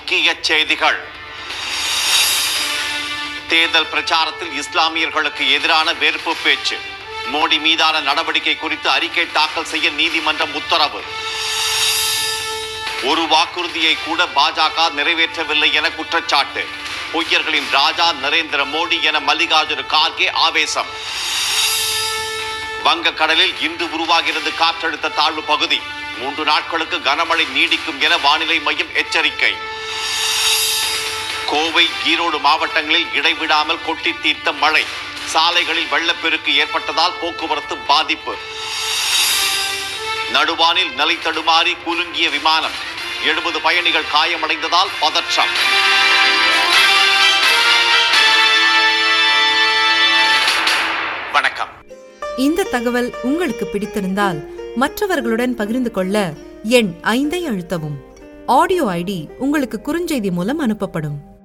முக்கிய செய்திகள் தேர்தல் பிரச்சாரத்தில் இஸ்லாமியர்களுக்கு எதிரான வெறுப்பு பேச்சு மோடி மீதான நடவடிக்கை குறித்து அறிக்கை தாக்கல் செய்ய நீதிமன்றம் உத்தரவு ஒரு வாக்குறுதியை கூட பாஜக நிறைவேற்றவில்லை என குற்றச்சாட்டு பொய்யர்களின் ராஜா நரேந்திர மோடி என மல்லிகார்ஜுன கார்கே ஆவேசம் வங்கக்கடலில் இன்று உருவாகிறது காற்றழுத்த தாழ்வு பகுதி மூன்று நாட்களுக்கு கனமழை நீடிக்கும் என வானிலை மையம் எச்சரிக்கை கோவை ஈரோடு மாவட்டங்களில் இடைவிடாமல் கொட்டி தீர்த்த மழை சாலைகளில் வெள்ளப்பெருக்கு ஏற்பட்டதால் போக்குவரத்து பாதிப்பு நடுவானில் நிலை தடுமாறி குலுங்கிய விமானம் எழுபது பயணிகள் காயமடைந்ததால் பதற்றம் வணக்கம் இந்த தகவல் உங்களுக்கு பிடித்திருந்தால் மற்றவர்களுடன் பகிர்ந்து கொள்ள எண் ஐந்தை அழுத்தவும் ஆடியோ ஐடி உங்களுக்கு குறுஞ்செய்தி மூலம் அனுப்பப்படும்